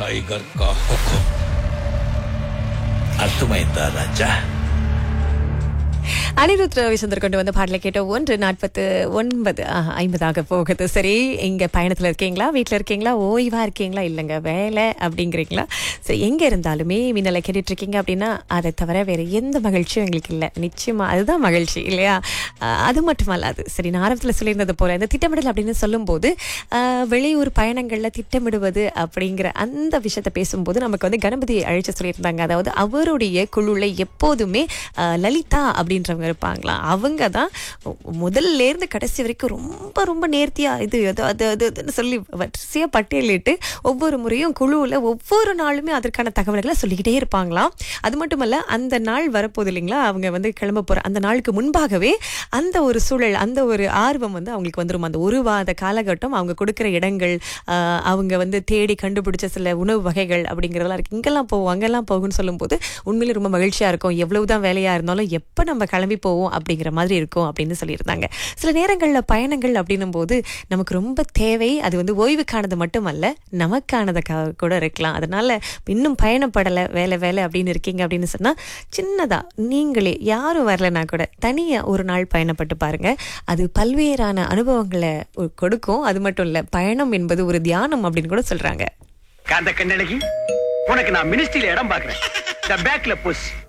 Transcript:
tiger का हुक्म अर्थमैंदा राजा அனிருத் ரவிச்சந்தர் கொண்டு வந்த பாடலை கேட்ட ஒன்று நாற்பத்து ஒன்பது ஆஹா, ஐம்பதாக போகுது சரி இங்க பயணத்துல இருக்கீங்களா வீட்ல இருக்கீங்களா ஓய்வா இருக்கீங்களா இல்லைங்க வேலை அப்படிங்கிறீங்களா சரி எங்க இருந்தாலுமே மின்னலை கேட்டுட்டு இருக்கீங்க அப்படின்னா அதை தவிர வேற எந்த மகிழ்ச்சியும் எங்களுக்கு இல்லை நிச்சயமா அதுதான் மகிழ்ச்சி இல்லையா ஆஹ், அது மட்டுமல்லாது சரி நான் ஆரம்பத்தில் சொல்லியிருந்தது போல இந்த திட்டமிடல் அப்படின்னு சொல்லும்போது ஆஹ், வெளியூர் பயணங்கள்ல திட்டமிடுவது அப்படிங்கிற அந்த விஷயத்தை பேசும்போது நமக்கு வந்து கணபதி அழைச்சு சொல்லியிருந்தாங்க அதாவது அவருடைய குழுல எப்போதுமே ஆஹ், லலிதா அப்படின்றவங்க இருப்பாங்களாம் அவங்க தான் முதல்ல இருந்து கடைசி வரைக்கும் ரொம்ப ரொம்ப நேர்த்தியா இது அது அது அது அதுன்னு சொல்லி வரிசையா பட்டியலிட்டு ஒவ்வொரு முறையும் குழுவில் ஒவ்வொரு நாளுமே அதற்கான தகவல்களை சொல்லிக்கிட்டே இருப்பாங்களாம் அது மட்டுமல்ல அந்த நாள் வரப்போகுது இல்லைங்களா அவங்க வந்து கிளம்ப போற அந்த நாளுக்கு முன்பாகவே அந்த ஒரு சூழல் அந்த ஒரு ஆர்வம் வந்து அவங்களுக்கு வந்துரும் அந்த ஒரு வாத காலகட்டம் அவங்க கொடுக்குற இடங்கள் ஆஹ், அவங்க வந்து தேடி கண்டுபிடிச்ச சில உணவு வகைகள் அப்படிங்கிறதெல்லாம் இருக்கு இங்கெல்லாம் போவோம் அங்கெல்லாம் போகும்னு சொல்லும்போது உண்மையிலே ரொம்ப மகிழ்ச்சியா இருக்கும் எவ்வளவுதான் வேலையா இருந்தாலும் எப்போ நம்ம கிளம்பி போவோம் அப்படிங்கிற மாதிரி இருக்கும் அப்படின்னு சொல்லியிருந்தாங்க சில நேரங்களில் பயணங்கள் அப்படின்னும் போது நமக்கு ரொம்ப தேவை அது வந்து ஓய்வுக்கானது மட்டுமல்ல நமக்கானதுக்காக கூட இருக்கலாம் அதனால இன்னும் பயணப்படலை வேலை வேலை அப்படின்னு இருக்கீங்க அப்படின்னு சொன்னா சின்னதா நீங்களே யாரும் வரலனா கூட தனியா ஒரு நாள் பயணப்பட்டு பாருங்க அது பல்வேறான அனுபவங்களை கொடுக்கும் அது மட்டும் இல்ல பயணம் என்பது ஒரு தியானம் அப்படின்னு கூட சொல்றாங்க காந்த கண்ணழகி உனக்கு நான் மினிஸ்ட்ரியில இடம் பாக்குறேன் இந்த பேக்ல புஷ்